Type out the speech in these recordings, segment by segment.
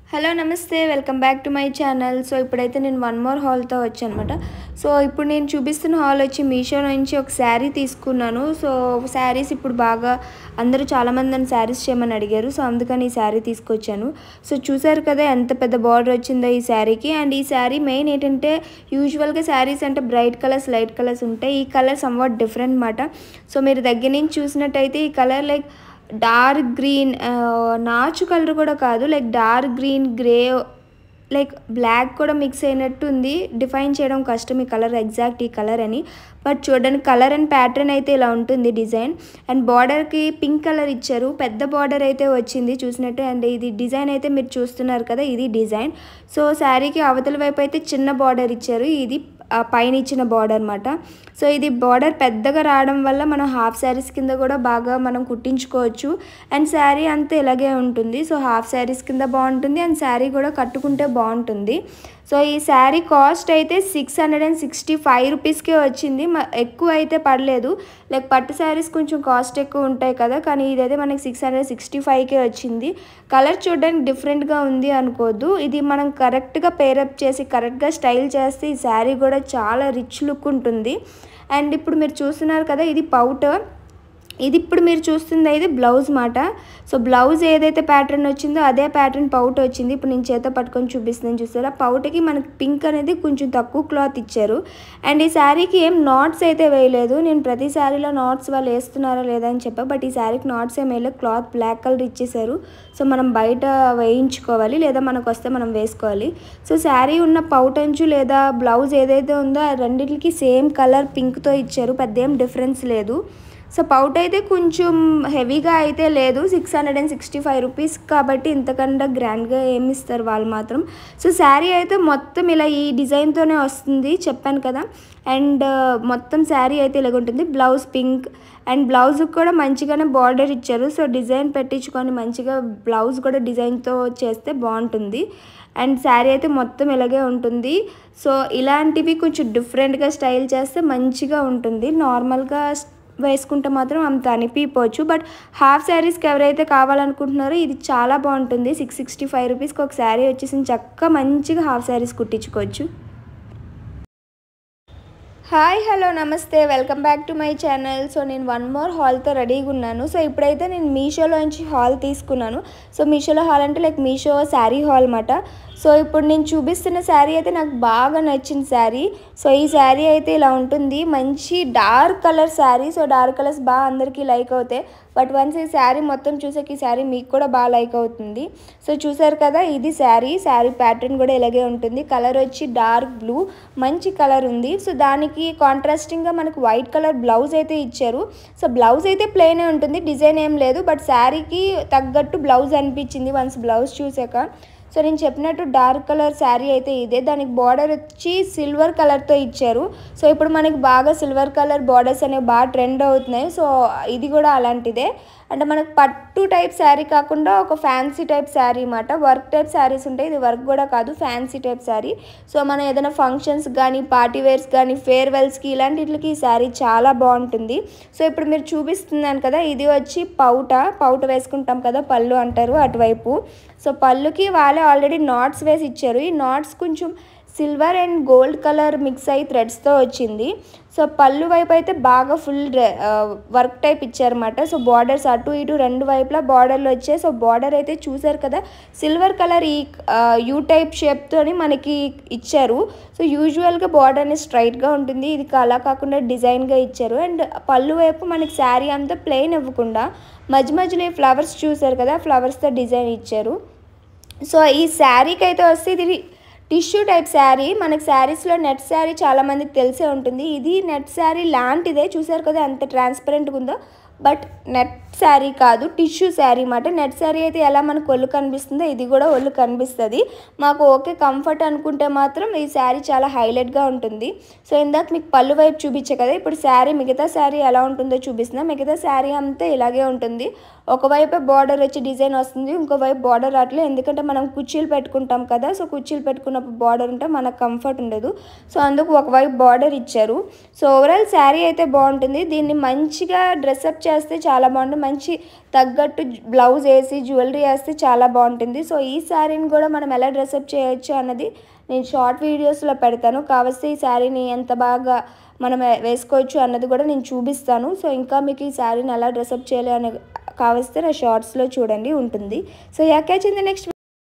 hello నమస్తే welcome back to my channel so ఇప్పుడైతే నేను వన్ మోర్ హాల్తో వచ్చానమాట సో ఇప్పుడు నేను చూపిస్తున్న హాల్ వచ్చి మీషో నుంచి ఒక శారీ తీసుకున్నాను సో శారీస్ ఇప్పుడు బాగా అందరూ చాలామంది నన్ను శారీస్ చేయమని అడిగారు సో అందుకని ఈ శారీ తీసుకొచ్చాను సో చూసారు కదా ఎంత పెద్ద బార్డర్ వచ్చిందో ఈ శారీకి అండ్ ఈ శారీ మెయిన్ ఏంటంటే యూజువల్గా శారీస్ అంటే బ్రైట్ కలర్స్ లైట్ కలర్స్ ఉంటాయి ఈ కలర్ సమ్వాట్ డిఫరెంట్ అనమాట సో మీరు దగ్గర నుంచి చూసినట్టయితే ఈ కలర్ లైక్ డార్క్ గ్రీన్ నాచు కలర్ కూడా కాదు like dark green grey like black కూడా మిక్స్ అయినట్టు ఉంది డిఫైన్ చేయడం కష్టం ఈ కలర్ ఎగ్జాక్ట్ ఈ కలర్ అని బట్ చూడడానికి కలర్ అండ్ ప్యాటర్న్ అయితే ఇలా ఉంటుంది డిజైన్ అండ్ బార్డర్కి పింక్ కలర్ ఇచ్చారు పెద్ద బార్డర్ అయితే వచ్చింది చూసినట్టు అండ్ ఇది డిజైన్ అయితే మీరు చూస్తున్నారు కదా ఇది డిజైన్ సో శారీకి అవతల వైపు అయితే చిన్న బార్డర్ ఇచ్చారు ఇది ఆ పైన ఇచ్చిన బార్డర్ అనమాట సో ఇది బార్డర్ పెద్దగా రావడం వల్ల మనం హాఫ్ శారీస్ కింద కూడా బాగా మనం కుట్టించుకోవచ్చు అండ్ శారీ అంతా ఇలాగే ఉంటుంది సో హాఫ్ శారీస్ కింద బాగుంటుంది అండ్ శారీ కూడా కట్టుకుంటే బాగుంటుంది సో ఈ శారీ కాస్ట్ అయితే six hundred and sixty five రూపీస్కే వచ్చింది మ- ఎక్కువ అయితే పడలేదు లైక్ పట్టు శారీస్ కొంచెం కాస్ట్ ఎక్కువ ఉంటాయి కదా కానీ ఇదైతే మనకి సిక్స్ హండ్రెడ్ సిక్స్టీ ఫైవ్కే వచ్చింది కలర్ చూడడానికి డిఫరెంట్గా ఉంది అనుకోవద్దు ఇది మనం కరెక్ట్గా పేరప్ చేసి కరెక్ట్గా స్టైల్ చేస్తే ఈ శారీ కూడా చాలా రిచ్ లుక్ ఉంటుంది అండ్ ఇప్పుడు మీరు చూస్తున్నారు కదా ఇది పౌటర్ ఇది ఇప్పుడు మీరు చూస్తుంది అయితే బ్లౌజ్ మాట సో బ్లౌజ్ ఏదైతే ప్యాటర్న్ వచ్చిందో అదే ప్యాటర్న్ పౌట్ వచ్చింది ఇప్పుడు నేను చేత పట్టుకొని చూపిస్తున్నాను చూసారా పౌటకి మనకి పింక్ అనేది కొంచెం తక్కువ క్లాత్ ఇచ్చారు అండ్ ఈ శారీకి ఏం నాట్స్ అయితే వేయలేదు నేను ప్రతి శారీలో నాట్స్ వాళ్ళు వేస్తున్నారా లేదా అని చెప్పా బట్ ఈ శారీకి నాట్స్ ఏం వేయలేదు క్లాత్ బ్లాక్ కలర్ ఇచ్చేసారు సో మనం బయట వేయించుకోవాలి లేదా మనకు వస్తే మనం వేసుకోవాలి సో శారీ ఉన్న పౌటంచు లేదా బ్లౌజ్ ఏదైతే ఉందో ఆ రెండింటికి సేమ్ కలర్ పింక్తో ఇచ్చారు పెద్ద ఏం డిఫరెన్స్ లేదు సో పౌట్ అయితే కొంచెం హెవీగా అయితే లేదు six hundred and sixty five rupees కాబట్టి ఇంతకన్నా గ్రాండ్గా ఏమి ఇస్తారు వాళ్ళు మాత్రం సో శారీ అయితే మొత్తం ఇలా ఈ డిజైన్తోనే వస్తుంది చెప్పాను కదా అండ్ మొత్తం శారీ అయితే ఇలాగ ఉంటుంది బ్లౌజ్ పింక్ అండ్ బ్లౌజ్కి కూడా మంచిగానే బార్డర్ ఇచ్చారు సో డిజైన్ పెట్టించుకొని మంచిగా బ్లౌజ్ కూడా డిజైన్తో చేస్తే బాగుంటుంది అండ్ శారీ అయితే మొత్తం ఇలాగే ఉంటుంది సో ఇలాంటివి కొంచెం డిఫరెంట్గా స్టైల్ చేస్తే మంచిగా ఉంటుంది నార్మల్గా వేసుకుంటే మాత్రం అంత అనిపించవచ్చు బట్ హాఫ్ శారీస్కి ఎవరైతే కావాలనుకుంటున్నారో ఇది చాలా బాగుంటుంది సిక్స్ సిక్స్టీ ఫైవ్ రూపీస్కి ఒక శారీ వచ్చేసి చక్కగా మంచిగా హాఫ్ శారీస్ కుట్టించుకోవచ్చు హాయ్ హలో నమస్తే welcome back to my channel so నేను వన్ మోర్ హాల్తో రెడీగా ఉన్నాను సో ఇప్పుడైతే నేను మీషోలోంచి హాల్ తీసుకున్నాను సో మీషోలో హాల్ అంటే లైక్ మీషో శారీ హాల్ అన్నమాట సో ఇప్పుడు నేను చూపిస్తున్న శారీ అయితే నాకు బాగా నచ్చిన శారీ సో ఈ శారీ అయితే ఇలా ఉంటుంది మంచి dark colour sari so dark colours బాగా అందరికీ లైక్ అవుతాయి బట్ వన్స్ ఈ శారీ మొత్తం చూసాక ఈ శారీ మీకు కూడా బాగా లైక్ అవుతుంది సో చూసారు కదా ఇది శారీ శారీ ప్యాటర్న్ కూడా ఇలాగే ఉంటుంది కలర్ వచ్చి డార్క్ బ్లూ మంచి కలర్ ఉంది సో దానికి కాంట్రాస్టింగ్గా మనకు వైట్ కలర్ బ్లౌజ్ అయితే ఇచ్చారు సో బ్లౌజ్ అయితే ప్లెయినే ఉంటుంది డిజైన్ ఏం లేదు బట్ శారీకి తగ్గట్టు బ్లౌజ్ అనిపించింది వన్స్ బ్లౌజ్ చూసాక సో నేను చెప్పినట్టు డార్క్ కలర్ శారీ అయితే ఇదే దానికి బార్డర్ వచ్చి సిల్వర్ కలర్తో ఇచ్చారు సో ఇప్పుడు మనకి బాగా సిల్వర్ కలర్ బార్డర్స్ అనేవి బాగా ట్రెండ్ అవుతున్నాయి సో ఇది కూడా అలాంటిదే అంటే మనకు పట్టు టైప్ శారీ కాకుండా ఒక ఫ్యాన్సీ టైప్ శారీ అన్నమాట వర్క్ టైప్ శారీస్ ఉంటాయి ఇది వర్క్ కూడా కాదు ఫ్యాన్సీ టైప్ శారీ సో మనం ఏదైనా ఫంక్షన్స్ కానీ పార్టీ వేర్స్ కానీ ఫేర్వెల్స్కి ఇలాంటికి ఈ శారీ చాలా బాగుంటుంది సో ఇప్పుడు మీరు చూపిస్తున్నాను కదా ఇది వచ్చి పౌట పౌట వేసుకుంటాం కదా పళ్ళు అంటారు అటువైపు సో పళ్ళుకి వాళ్ళే ఆల్రెడీ నాట్స్ వేసి ఇచ్చారు ఈ నాట్స్ కొంచెం silver and gold colour mix అయ్యి థ్రెడ్స్తో వచ్చింది సో పళ్ళు వైపు అయితే బాగా ఫుల్ వర్క్ టైప్ ఇచ్చారన్నమాట సో బార్డర్స్ అటు ఇటు రెండు వైపులా బార్డర్లు వచ్చాయి సో బార్డర్ అయితే చూసారు కదా సిల్వర్ కలర్ ఈ యూ టైప్ షేప్తోని మనకి ఇచ్చారు సో యూజువల్గా బార్డర్ అనేది స్ట్రైట్గా ఉంటుంది ఇది అలా కాకుండా డిజైన్గా ఇచ్చారు అండ్ పళ్ళు వైపు మనకి శారీ అంతా ప్లెయిన్ ఇవ్వకుండా మధ్య మధ్యలో ఈ ఫ్లవర్స్ చూసారు కదా ఫ్లవర్స్తో డిజైన్ ఇచ్చారు సో ఈ శారీకి అయితే వస్తే ఇది టిష్యూ టైప్ శారీ మనకి శారీస్లో నెట్ శారీ చాలామందికి తెలిసే ఉంటుంది ఇది నెట్ శారీ లాంటిదే చూసారు కదా ఎంత ట్రాన్స్పరెంట్గా ఉందో బట్ నెట్ శారీ కాదు టిష్యూ శారీ అన్నమాట నెట్ శారీ అయితే ఎలా మనకు ఒళ్ళు కనిపిస్తుందో ఇది కూడా ఒళ్ళు కనిపిస్తుంది మాకు ఓకే కంఫర్ట్ అనుకుంటే మాత్రం ఈ శారీ చాలా హైలైట్గా ఉంటుంది సో ఇందాక మీకు పళ్ళు వైపు చూపించే కదా ఇప్పుడు శారీ మిగతా శారీ ఎలా ఉంటుందో చూపిస్తున్నా మిగతా శారీ అంతా ఇలాగే ఉంటుంది ఒకవైపు బార్డర్ వచ్చి డిజైన్ వస్తుంది ఇంకోవైపు బార్డర్ రావట్లేదు ఎందుకంటే మనం కుర్చీలు పెట్టుకుంటాం కదా సో కుర్చీలు పెట్టుకున్నప్పుడు బార్డర్ ఉంటే మనకు కంఫర్ట్ ఉండదు సో అందుకు ఒకవైపు బార్డర్ ఇచ్చారు సో ఓవరాల్ శారీ అయితే బాగుంటుంది దీన్ని మంచిగా డ్రెస్అప్ చేస్తే చాలా బాగుంటుంది మంచి తగ్గట్టు బ్లౌజ్ వేసి జ్యువెలరీ వేస్తే చాలా బాగుంటుంది సో ఈ శారీని కూడా మనం ఎలా డ్రెస్అప్ చేయొచ్చు అన్నది నేను షార్ట్ వీడియోస్లో పెడతాను కావస్తే ఈ శారీని ఎంత బాగా మనం వేసుకోవచ్చు అన్నది కూడా నేను చూపిస్తాను సో ఇంకా మీకు ఈ శారీని ఎలా డ్రెస్అప్ చేయాలి అని కావస్తే నా షార్ట్స్లో చూడండి ఉంటుంది so ya catch in the next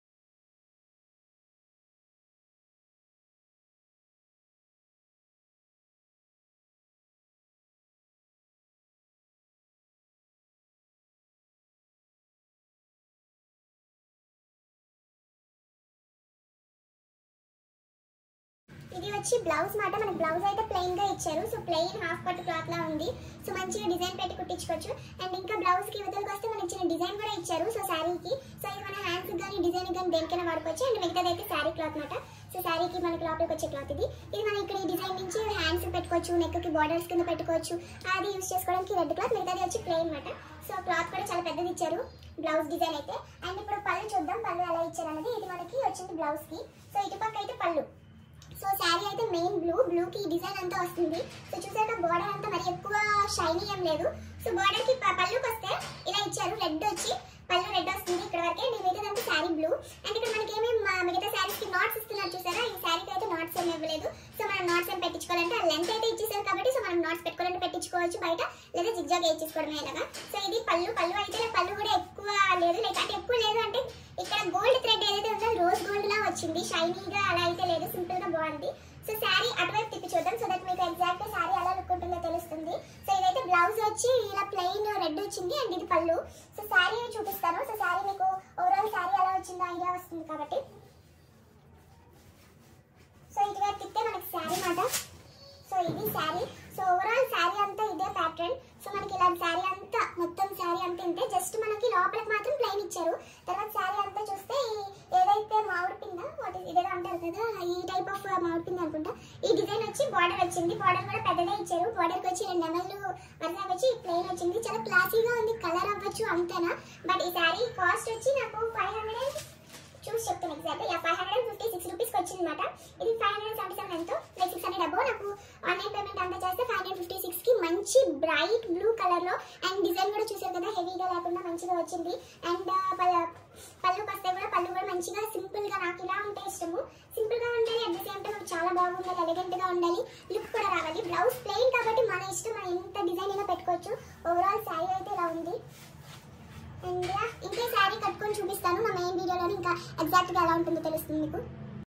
ఇది వచ్చి బ్లౌజ్ మాట మనకి బ్లౌజ్ అయితే ప్లెయిన్ గా ఇచ్చారు so plain half cut cloth లా ఉంది సో మంచిగా డిజైన్ పెట్టి కుట్టించుకోవచ్చు అండ్ ఇంకా బ్లౌజ్ కి ఇవతలకి వస్తే మనకి చిన్న డిజైన్ కూడా ఇచ్చారు సో శారీకి సో ఇది మన హ్యాండ్స్ కానీ డిజైన్ కానీ దేనికైనా వాడుకోవచ్చు అండ్ మిగతాది అయితే శారీ క్లాత్ మాట సో శారీకి మనకి లోపలికి వచ్చే క్లాత్ ఇది ఇది మనం ఇక్కడ ఈ డిజైన్ నుంచి హ్యాండ్స్ పెట్టుకోవచ్చు నెక్ కి బార్డర్స్ కింద పెట్టుకోవచ్చు అది యూస్ చేసుకోవడానికి రెడ్ క్లాత్ మిగతాది వచ్చి ప్లెయిన్ మాట సో క్లాత్ కూడా చాలా పెద్దది ఇచ్చారు బ్లౌజ్ డిజైన్ అయితే అండ్ ఇప్పుడు పళ్ళు చూద్దాం పళ్ళు ఎలా ఇచ్చారు అనేది ఇది మనకి వచ్చింది బ్లౌజ్ కి సో ఇటుపక్క అయితే పళ్ళు సో శారీ అయితే మెయిన్ బ్లూ బ్లూ కి డిజైన్ అంతా వస్తుంది సో చూసాక బార్డర్ అంతా మరి ఎక్కువ షైనీ ఏం లేదు సో బార్డర్ కి ప- పళ్ళుకి వస్తే ఇలా ఇచ్చారు రెడ్ వచ్చి పళ్ళు రెడ్ వస్తుంది ఇక్కడ వరకే నేను మిగతాదంతా శారీ బ్లూ అండ్ ఇక్కడ మనకి ఏమేమి మిగతా శారీస్ కి నాట్స్ ఇస్తున్నారు చూసారా ఈ శారీకి అయితే నాట్స్ ఏమి ఇవ్వలేదు సో మనం నాట్స్ ఏం పెట్టించుకోవాలంటే ఆ లెంత్ అయితే ఇచ్చేసారు కాబట్టి సో మనం నాట్స్ పెట్టుకోవాలంటే పెట్టించుకోవచ్చు బయట లేదా జిగ్జాగ్ వేయించుకోవడమే ఇలాగా సో ఇది పళ్ళు పళ్ళు అయితే పళ్ళు కూడా ఎక్కువ లేదు లైక్ అంటే ఎక్కువ లేదు అంటే ఇక్కడ గోల్డ్ థ్రెడ్ ఏదైతే ఉందో రోజ్ గోల్డ్ లా వచ్చింది షైనీగా అలా అయితే లేదు సింపుల్ గా బాగుంది సో శారీ అటువైపు తిప్పి చూద్దాం సో దట్ మీకు ఎగ్జాక్ట్ శారీ ఎలా లుక్ ఉంటుందో తెలుస్తుంది సో ఇదైతే బ్లౌజ్ వచ్చి ఇలా ప్లెయిన్ రెడ్ వచ్చింది అండ్ ఇది పళ్ళు సో శారీ చూపిస్తాను సో శారీ మీకు ఓవరాల్ శారీ ఎలా వచ్చిందో ఐడియా వస్తుంది కాబట్టి సో ఇటువైపు తిప్పితే మనకి శారీ మాట సో ఇది శారీ సో ఓవరాల్ శారీ అంతా ఇదే ప్యాటర్న్ సో మనకి ఇలాంటి శారీ అంతా మొత్తం శారీ అంతా ఇంతే జస్ట్ మనకి లోపలికి మాత్రం ప్లెయిన్ ఇచ్చారు తర్వాత శారీ అంతా చూస్తే ఈ ఏదైతే మామిడి పింద వాటి ఇదేదో అంటారు కదా ఈ టైప్ ఆఫ్ మామిడి పింద అనుకుంటా ఈ డిజైన్ వచ్చి బార్డర్ వచ్చింది బార్డర్ కూడా పెద్దదే ఇచ్చారు బార్డర్కి వచ్చి రెండు నెమళ్ళు వరుసగా వచ్చి ప్లెయిన్ వచ్చింది చాలా క్లాసీగా ఉంది కలర్ అవ్వచ్చు అంతేనా బట్ ఈ శారీ కాస్ట్ వచ్చి నాకు ఫైవ్ హండ్రెడ్ చూసి చెప్తాను exact ya five hundred fifty six రూపీస్కి వచ్చింది అనమాట ఇది ఫైవ్ హండ్రెడ్ సెవెంటీ సెవెన్ ఎంతో లైక్ సిక్స్ హండ్రెడ్ అబో నాకు ఆన్లైన్ పేమెంట్ అంతా చేస్తే ఫైవ్ హండ్రెడ్ ఫిఫ్టీ సిక్స్కి మంచి బ్రైట్ బ్లూ కలర్లో అండ్ డిజైన్ కూడా చూసారు కదా హెవీగా లేకుండా మంచిగా వచ్చింది అండ్ పళ్ళు వస్తే కూడా పళ్ళు కూడా మంచిగా సింపుల్గా నాకు ఇలా ఉంటే ఇష్టము సింపుల్గా ఉండాలి అట్ ద సేమ్ టైం చాలా బాగుండాలి ఎలిగెంట్గా ఉండాలి లుక్ కూడా రావాలి బ్లౌజ్ ప్లెయిన్ కాబట్టి మన ఇష్టం మనం ఎంత డిజైన్ అయినా పెట్టుకోవచ్చు ఓవరాల్ శారీ అయితే ఇలా ఉంది అండ్ ఇంకే శారీ కట్టుకొని చూపిస్తాను నా మెయిన్ వీడియోలో ఇంకా ఎగ్జాక్ట్గా ఎలా ఉంటుందో తెలుస్తుంది మీకు